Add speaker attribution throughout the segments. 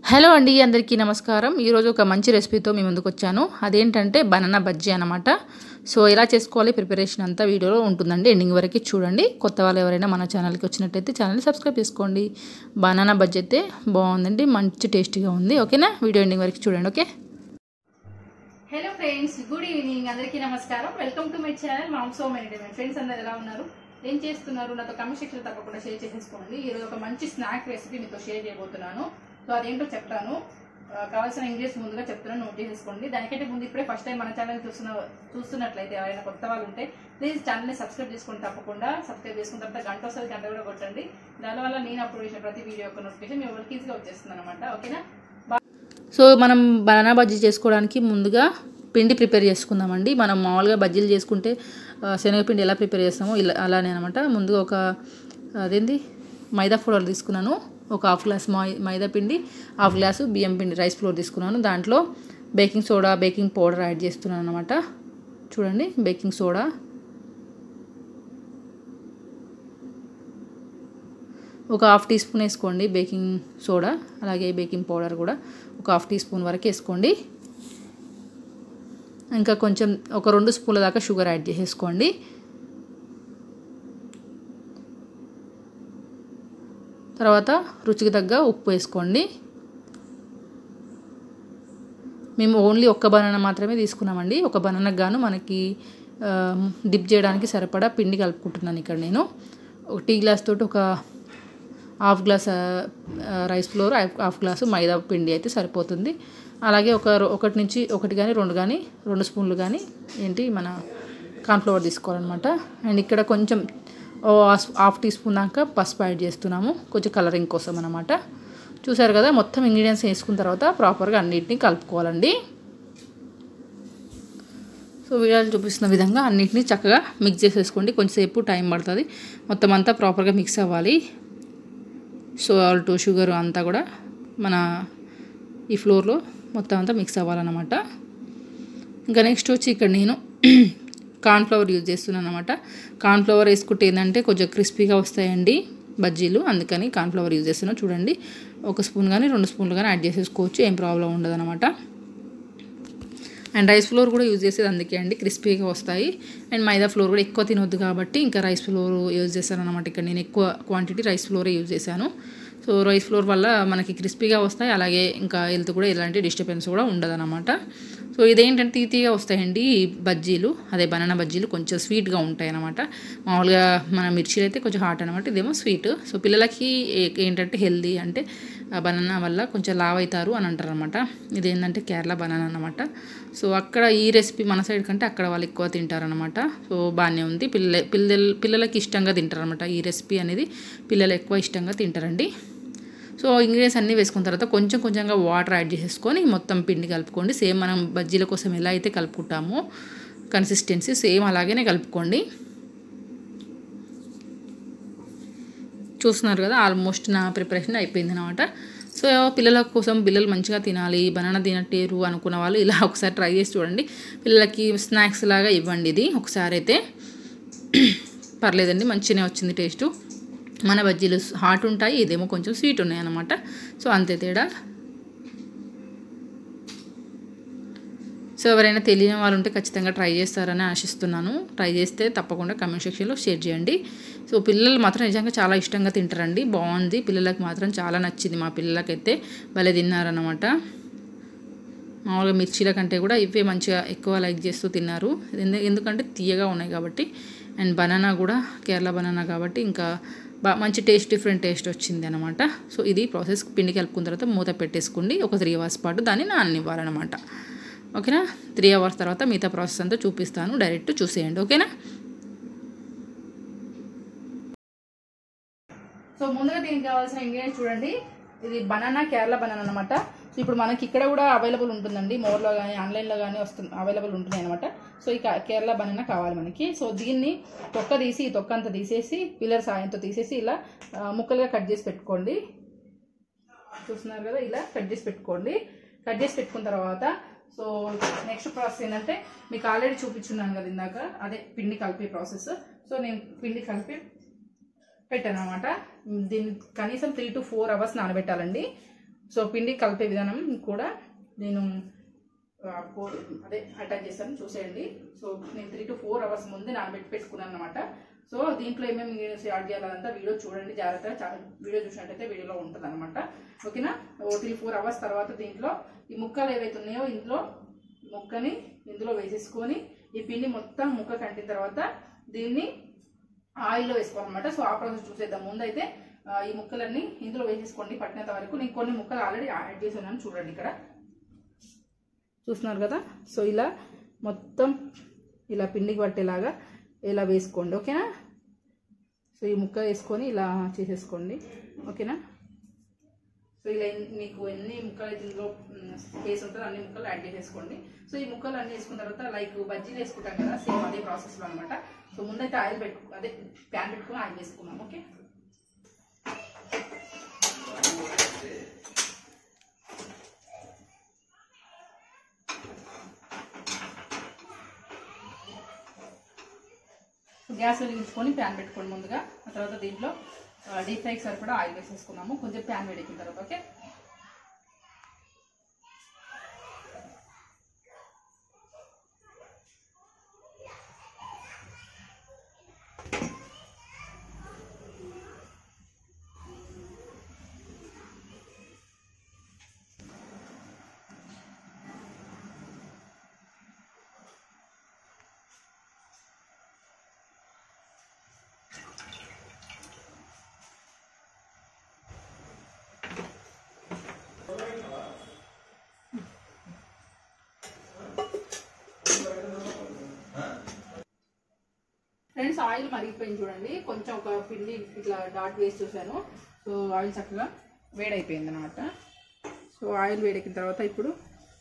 Speaker 1: Hello అండి అందరికీ నమస్కారం ఈరోజు ఒక మంచి రెసిపీతో మీ ముందుకు వచ్చాను అదేంటంటే బనానా బజ్జీ అనమాట సో ఎలా చేసుకోవాలి ప్రిపరేషన్ అంతా వీడియోలో ఉంటుందండి ఎండింగ్ వరకు చూడండి కొత్త వాళ్ళు ఎవరైనా మన ఛానల్కి వచ్చినట్టయితే ఛానల్ని సబ్స్క్రైబ్ చేసుకోండి బనానా బజ్జీ అయితే బాగుందండి మంచి టేస్టీగా ఉంది ఓకేనా వీడియో ఎండింగ్ వరకు చూడండి okay hello friends good evening అందరికీ నమస్కారం వెల్కమ్ టు మై ఛానల్ మామ్సో మెనిడేమెంట్ ఫ్రెండ్స్ అందరు ఎలా ఉన్నారు ఏం చేస్తున్నారు నాతో కమెంట్ సెక్షన్ తప్పకుండా షేర్ చేసేసుకోండి ఈరోజు ఒక మంచి స్నాక్ రెసిపీ మీతో షేర్ చేయబోతున్నాను సో అదేంటో చెప్తాను ఆ, కావాల్సిన ఇంగ్రీడియంట్స్ ముందుగా చెప్తున్నాను నోట్ చేసేసుకోండి దానికంటే ముందు ఇప్పుడే ఫస్ట్ టైం మన ఛానల్ చూస్తున్న చూస్తున్నట్లయితే ఎవరైనా కొత్త వాళ్ళు ఉంటే ప్లీజ్ ఛానల్ని సబ్స్క్రైబ్ చేసుకోండి తప్పకుండా సబ్స్క్రైబ్ చేసుకున్న తర్వాత గంట వస్తుంది గంట కూడా కొట్టండి దానివల్ల నేను అప్లోడ్ చేసిన ప్రతి వీడియో యొక్క నోటిఫికేషన్ మీ ఎవరికి ఈజీగా వచ్చేస్తుంది అనమాట ఓకేనా సో మనం బనానా బజ్జీ చేసుకోవడానికి ముందుగా పిండి ప్రిపేర్ చేసుకుందామండి మనం మామూలుగా బజ్జీలు చేసుకుంటే ఆ, శనగపిండి ఎలా ప్రిపేర్ చేస్తామో ఇలా అలానే అనమాట ముందుగా ఒక అదేంది మైదా ఫ్లోర్ తీసుకున్నాను ఒక హాఫ్ గ్లాస్ మై మైదా పిండి హాఫ్ గ్లాసు బియ్యం పిండి రైస్ ఫ్లోర్ తీసుకున్నాను దాంట్లో baking soda baking powder add చేస్తున్నాను అనమాట చూడండి బేకింగ్ సోడా ఒక హాఫ్ టీ స్పూన్ వేసుకోండి బేకింగ్ సోడా అలాగే బేకింగ్ పౌడర్ కూడా ఒక హాఫ్ టీ స్పూన్ వరకు వేసుకోండి ఇంకా కొంచెం ఒక రెండు స్పూన్ల దాకా షుగర్ యాడ్ చేసేసుకోండి తర్వాత రుచికి తగ్గ ఉప్పు వేసుకోండి మేము ఓన్లీ ఒక్క బనానా మాత్రమే తీసుకున్నామండి ఒక బనానాకు గాను మనకి ఆ, డిప్ చేయడానికి సరిపడా పిండి కలుపుకుంటున్నాను ఇక్కడ నేను ఒక టీ గ్లాస్ తోటి ఒక హాఫ్ గ్లాస్ ఆ, ఆ, రైస్ ఫ్లోర్ హాఫ్ గ్లాసు మైదా పిండి అయితే సరిపోతుంది అలాగే ఒక రో- ఒకటి నుంచి ఒకటి కానీ రెండు కానీ రెండు స్పూన్లు కానీ ఏంటి మన కార్న్ఫ్లవర్ తీసుకోవాలన్నమాట అండ్ ఇక్కడ కొంచెం ఓ హాఫ్- హాఫ్ టీ స్పూన్ దాకా పసుపు యాడ్ చేస్తున్నాము కొంచెం కలరింగ్ కోసం అనమాట చూసారు కదా మొత్తం ఇంగ్రీడియంట్స్ వేసుకున్న తర్వాత ప్రాపర్గా అన్నిటిని కలుపుకోవాలండి సో వీడియోలు చూపిస్తున్న విధంగా అన్నిటిని చక్కగా మిక్స్ చేసేసుకోండి కొంచెంసేపు టైం పడుతుంది మొత్తం అంతా ప్రాపర్గా మిక్స్ అవ్వాలి సాల్ట్ షుగర్ అంతా కూడా మన ఈ ఫ్లోర్లో మొత్తం అంతా మిక్స్ అవ్వాలన్నమాట ఇంకా నెక్స్ట్ వచ్చి ఇక్కడ నేను కార్న్ఫ్లవర్ యూజ్ చేస్తున్నాను అనమాట కార్న్ఫ్లవర్ వేసుకుంటే ఏంటంటే కొంచెం క్రిస్పీగా వస్తాయండి బజ్జీలు అందుకని కార్న్ఫ్లవర్ యూజ్ చేస్తున్నాను చూడండి ఒక స్పూన్ కానీ రెండు స్పూన్లు కానీ యాడ్ చేసేసుకోవచ్చు ఏం ప్రాబ్లం ఉండదు అనమాట అండ్ రైస్ ఫ్లోర్ కూడా యూజ్ చేసేది అందుకే అండి క్రిస్పీగా వస్తాయి అండ్ మైదా ఫ్లోర్ కూడా ఎక్కువ తినొద్దు కాబట్టి ఇంకా రైస్ ఫ్లోర్ యూజ్ చేశాను అనమాట ఇక్కడ నేను ఎక్కువ క్వాంటిటీ రైస్ ఫ్లోరే యూజ్ చేశాను సో రైస్ ఫ్లోర్ వల్ల మనకి క్రిస్పీగా వస్తాయి అలాగే ఇంకా హెల్త్ కూడా ఎలాంటి డిస్టర్బెన్స్ కూడా ఉండదన్నమాట సో ఇదేంటంటే తీతీగా వస్తాయండి ఈ బజ్జీలు అదే బనానా బజ్జీలు కొంచెం స్వీట్గా ఉంటాయి అనమాట మామూలుగా మన మిర్చీలు అయితే కొంచెం హాట్ అనమాట ఇదేమో స్వీట్ సో పిల్లలకి ఏ- ఏంటంటే హెల్దీ అంటే బనానా వల్ల కొంచెం లావ్ అవుతారు అని అంటారు అనమాట ఇదేంటంటే కేరళ బనానా అనమాట సో అక్కడ ఈ రెసిపీ మన సైడ్ కంటే అక్కడ వాళ్ళు ఎక్కువ తింటారనమాట సో బాగానే ఉంది పిల్ల పిల్లల పిల్లలకి ఇష్టంగా తింటారనమాట ఈ రెసిపీ అనేది పిల్లలు ఎక్కువ ఇష్టంగా తింటారండి సో ఇంగ్రీడియంట్స్ అన్నీ వేసుకున్న తర్వాత కొంచెం కొంచెంగా వాటర్ యాడ్ చేసేసుకొని మొత్తం పిండి కలుపుకోండి సేమ్ మనం బజ్జీల కోసం ఎలా అయితే కలుపుకుంటామో కన్సిస్టెన్సీ సేమ్ అలాగనే కలుపుకోండి చూస్తున్నారు కదా ఆల్మోస్ట్ నా ప్రిపరేషన్ అయిపోయింది అనమాట సో పిల్లల కోసం పిల్లలు మంచిగా తినాలి బనానా తినట్టేరు అనుకున్న వాళ్ళు ఇలా ఒకసారి ట్రై చేసి చూడండి పిల్లలకి స్నాక్స్ లాగా ఇవ్వండి ఇది ఒకసారి అయితే పర్లేదండి మంచిగానే వచ్చింది టేస్టు మన బజ్జీలు హాట్ ఉంటాయి ఇదేమో కొంచెం స్వీట్ ఉన్నాయి అన్నమాట సో అంతే తేడా సో ఎవరైనా తెలియని వాళ్ళు ఉంటే ఖచ్చితంగా ట్రై చేస్తారని ఆశిస్తున్నాను ట్రై చేస్తే తప్పకుండా కమెంట్ సెక్షన్లో షేర్ చేయండి సో పిల్లలు మాత్రం నిజంగా చాలా ఇష్టంగా తింటారండి బాగుంది పిల్లలకు మాత్రం చాలా నచ్చింది మా పిల్లలకైతే భలే తిన్నారన్నమాట మామూలుగా మిర్చీల కంటే కూడా ఇవే మంచిగా ఎక్కువ లైక్ చేస్తూ తిన్నారు ఎందు- ఎందుకంటే తీయగా ఉన్నాయి కాబట్టి అండ్ బనానా కూడా కేరళ బనానా కాబట్టి ఇంకా బా మంచి టేస్ట్ డిఫరెంట్ టేస్ట్ వచ్చింది అనమాట సో ఇది ప్రాసెస్ పిండి కలుపుకున్న తర్వాత మూత పెట్టేసుకోండి ఒక త్రీ అవర్స్ పాటు దాన్ని నాననివ్వాలన్నమాట ఓకేనా త్రీ అవర్స్ తర్వాత మిగతా ప్రాసెస్ అంతా చూపిస్తాను డైరెక్ట్ చూసేయండి ఓకేనా సో ముందుగా దీనికి కావాల్సిన ఇంగ్రీడియంట్స్ చూడండి ఇది బనానా కేరళ బనానా అనమాట సో ఇప్పుడు మనకి ఇక్కడ కూడా అవైలబుల్ ఉంటుందండి మోర్లో కానీ ఆన్లైన్లో కానీ వస్తుంది అవైలబుల్ ఉంటున్నాయి అనమాట సో ఈ కా- కేరళ బనానా కావాలి మనకి సో దీన్ని తొక్క తీసి ఈ తొక్క అంతా తీసేసి పిల్లర్ సాయంతో తీసేసి ఇలా ఆ, ముక్కలుగా కట్ చేసి పెట్టుకోండి చూస్తున్నారు కదా ఇలా కట్ చేసి పెట్టుకోండి కట్ చేసి పెట్టుకున్న తర్వాత సో నెక్స్ట్ ప్రాసెస్ ఏంటంటే మీకు ఆల్రెడీ చూపించున్నాను కదా ఇందాక అదే పిండి కలిపే ప్రాసెస్ సో నేను పిండి కలిపి పెట్టాను అనమాట దీన్ని కనీసం త్రీ టు ఫోర్ అవర్స్ నానబెట్టాలండి సో పిండి కలిపే విధానం కూడా నేను ఆ, ఫోర్ అదే అటాచ్ చేస్తాను చూసేయండి సో నేను త్రీ టు ఫోర్ అవర్స్ ముందే నానబెట్టి పెట్టుకున్నాను అనమాట సో దీంట్లో ఏమేమి ఇంగ్రీడియంట్స్ యాడ్ చేయాలంతా వీడియో చూడండి జాగ్రత్తగా చాలా వీడియో చూసినట్టయితే వీడియోలో ఉంటుంది అనమాట ఓకేనా ఓ త్రీ ఫోర్ అవర్స్ తర్వాత దీంట్లో ఈ ముక్కలు ఏవైతే ఉన్నాయో ఇందులో ముక్కని ఇందులో వేసేసుకొని ఈ పిండి మొత్తం ముక్క కంటిన తర్వాత దీన్ని ఆయిల్లో వేసుకోవాలన్నమాట సో ఆ ప్రాసెస్ చూసేద్దాం ముందైతే ఆ, ఈ ముక్కలన్నీ ఇందులో వేసేసుకోండి పట్టినంత వరకు నేను కొన్ని ముక్కలు ఆల్రెడీ యాడ్ చేసి ఉన్నాను చూడండి ఇక్కడ చూస్తున్నారు కదా సో ఇలా మొత్తం ఇలా పిండికి పట్టేలాగా ఇలా వేసుకోండి ఓకేనా సో ఈ ముక్క వేసుకొని ఇలా చేసేసుకోండి ఓకేనా సో ఇలా ఎన్ని- మీకు ఎన్ని ముక్కలు అయితే ఇందులో వేసి ఉంటుందో అన్ని ముక్కలు యాడ్ చేసేసుకోండి సో ఈ ముక్కలు అన్ని వేసుకున్న తర్వాత లైక్ బజ్జీలు వేసుకుంటాం కదా సేమ్ అదే ప్రాసెస్లో అనమాట సో ముందైతే ఆయిల్ పెట్టు అదే ప్యాన్ పెట్టుకుని ఆయిల్ వేసుకున్నాం ఓకే గ్యాస్ వెలిగించుకొని ప్యాన్ పెట్టుకోండి ముందుగా ఆ తర్వాత దీంట్లో డీప్ ఫ్రైకి సరిపడా ఆయిల్ వేసేసుకున్నాము కొంచెం ప్యాన్ వేడెక్కిన తర్వాత ఓకే ఫ్రెండ్స్ ఆయిల్ మరిగిపోయింది చూడండి కొంచెం ఒక పిండి ఇట్లా డాట్ వేసి చూసాను సో ఆయిల్ చక్కగా వేడైపోయింది అనమాట సో ఆయిల్ వేడెక్కిన తర్వాత ఇప్పుడు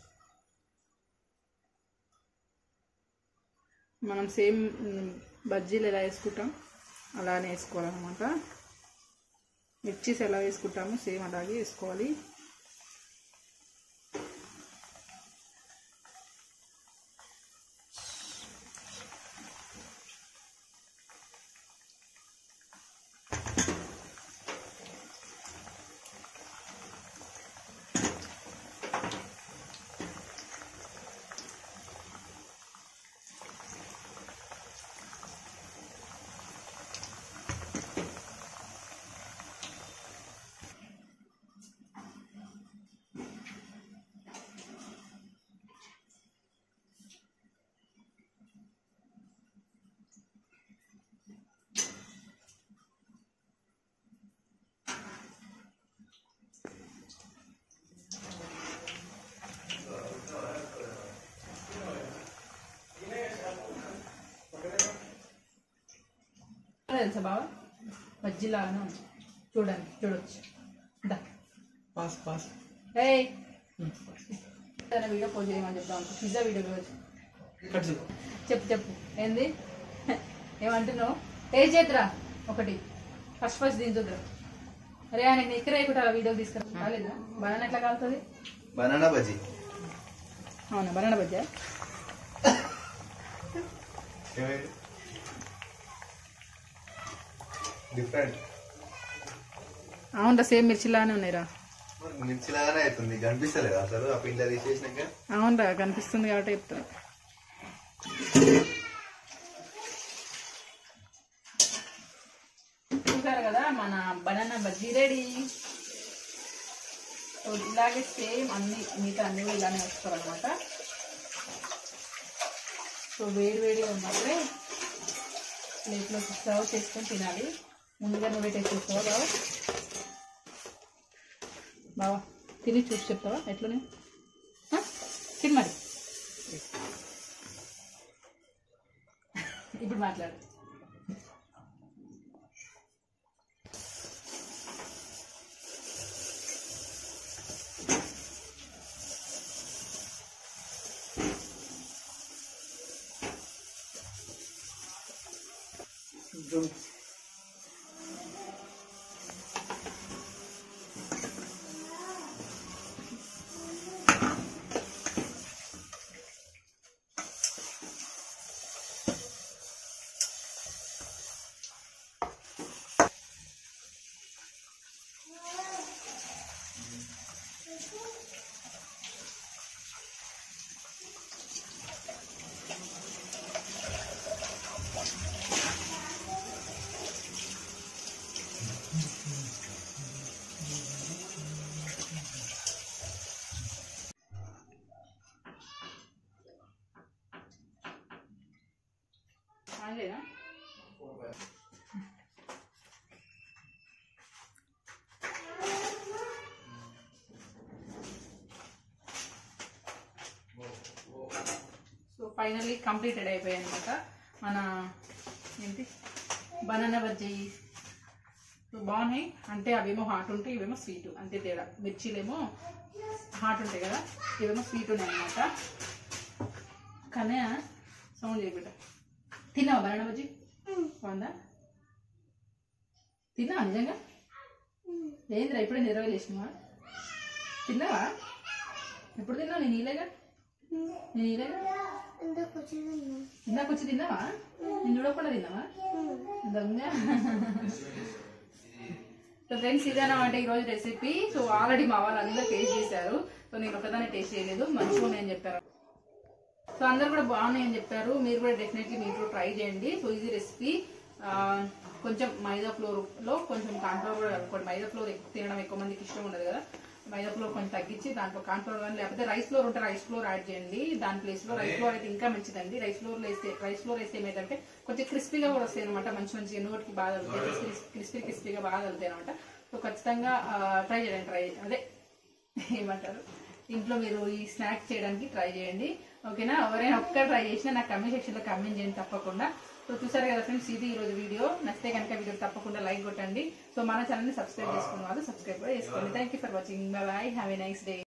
Speaker 1: మనం సేమ్ మ్, బజ్జీలు ఎలా వేసుకుంటాం అలానే వేసుకోవాలన్నమాట మిర్చీస్ ఎలా వేసుకుంటామో సేమ్ అలాగే వేసుకోవాలి తెలుసా బావా బజ్జీలాగానే ఉంది చూడండి చూడొచ్చు దా
Speaker 2: పాస్ పాస్
Speaker 1: ఏయ్ ఏదైనా వీడియో పోస్ట్ చేయమని చెప్తాం పిజ్జా వీడియో రోజు
Speaker 2: కట్ చెప్పు
Speaker 1: చెప్పు చెప్పు ఏంది ఏమంటున్నావు ఏ చేద్దురా ఒకటి ఫస్ట్ ఫస్ట్ దించుద్రా అరే ఆయన ఎక్కడ కూడా వీడియో తీసుకురా కాలేదా బనానా ఎట్లా కాలుతుంది
Speaker 2: బనానా బజ్జీ
Speaker 1: అవునా బనానా బజ్జా
Speaker 2: ఏమైంది డిఫరెంట్
Speaker 1: అవునరా సేమ్ మిర్చిలానే ఉన్నాయిరా
Speaker 2: మిర్చిలాగానే అవుతుంది కనిపిస్తలేదు అసలు ఆ పిండి తీసేసినాక
Speaker 1: అవునరా కనిపిస్తుంది కాబట్టి చెప్తా చూసారు కదా మన బనానా బజ్జీ రెడీ సో ఇలాగే సేమ్ అన్ని మిగతా అన్ని కూడా ఇలానే వస్తారనమాట సో వేడి వేడిగా ఉన్నప్పుడే ప్లేట్లో సర్వ్ చేసుకొని తినాలి ముందుగా నువ్వే టేస్ట్ చేస్తావా బావా బావా తిని చూసి చెప్తావా ఎట్లనే ఆ? తిని మరి ఇప్పుడు మాట్లాడు ఫైనల్లీ కంప్లీటెడ్ అయిపోయాయి అనమాట మన ఏంటి బనానా బజ్జీ సో బాగున్నాయి అంటే అవేమో హాట్ ఉంటాయి ఇవేమో స్వీట్ అంతే తేడా మిర్చీలేమో హాట్ ఉంటాయి కదా ఇవేమో స్వీట్ ఉన్నాయి అనమాట కానీ సౌండ్ చేయబిట్ట తిన్నావా బనానా బజ్జీ బాగుందా తిన్నావా నిజంగా ఏంద్రా ఇప్పుడే నిరవై లేచినావా తిన్నావా ఎప్పుడు తిన్నావు నేను ఈలేగా నేను ఈలేగా ఇందాక వచ్చి తిన్నావా నేను చూడకుండా తిన్నావా దొంగ సో ఫ్రెండ్స్ ఇదన్నమాట ఈరోజు రెసిపీ సో ఆల్రెడీ మా వాళ్ళు అందరూ టేస్ట్ చేశారు సో నేను ఒకదాన్ని టేస్ట్ చేయలేదు మంచిగా ఉన్నాయని చెప్పారు సో అందరు కూడా బాగున్నాయని చెప్పారు మీరు కూడా డెఫినెట్లీ మీరు ట్రై చేయండి సో ఇది రెసిపీ కొంచెం మైదా ఫ్లోర్ లో కొంచెం కాన్ఫ్లవర్ కూడా కలుపుకోండి మైదా ఫ్లోర్ ఎక్కువ తినడం ఎక్కువ మందికి ఇష్టం ఉండదు కదా మైదా ఫ్లోర్ కొంచెం తగ్గించి దాంట్లో కాన్ఫ్లవర్ కానీ లేకపోతే రైస్ ఫ్లోర్ ఉంటే రైస్ ఫ్లోర్ యాడ్ చేయండి దాని ప్లేస్ లో రైస్ ఫ్లోర్ అయితే ఇంకా మంచిదండి రైస్ ఫ్లోర్ వేస్తే రైస్ ఫ్లోర్ వేస్తే ఏమైందంటే కొంచెం క్రిస్పీగా కూడా వస్తాయి అనమాట మంచి మంచి నోటికి బాగా తగులుతాయి క్రిస్పీ క్రిస్పీగా బాగా తగులుతాయి అనమాట సో ఖచ్చితంగా ట్రై చేయండి ట్రై అదే ఏమంటారు ఇంట్లో మీరు ఈ స్నాక్ చేయడానికి ట్రై చేయండి ఓకేనా ఎవరైనా ఒక్క ట్రై చేసినా నాకు కమెంట్ సెక్షన్ లో కమెంట్ చేయండి తప్పకుండా సో చూసారు కదా ఫ్రెండ్స్ ఇది ఈ రోజు వీడియో నచ్చితే కనుక వీడియో తప్పకుండా లైక్ కొట్టండి సో మన ఛానల్ ని సబ్స్క్రైబ్ చేసుకున్న వాళ్ళు సబ్స్క్రైబ్ కూడా చేసుకోండి thank you for watching bye have a nice day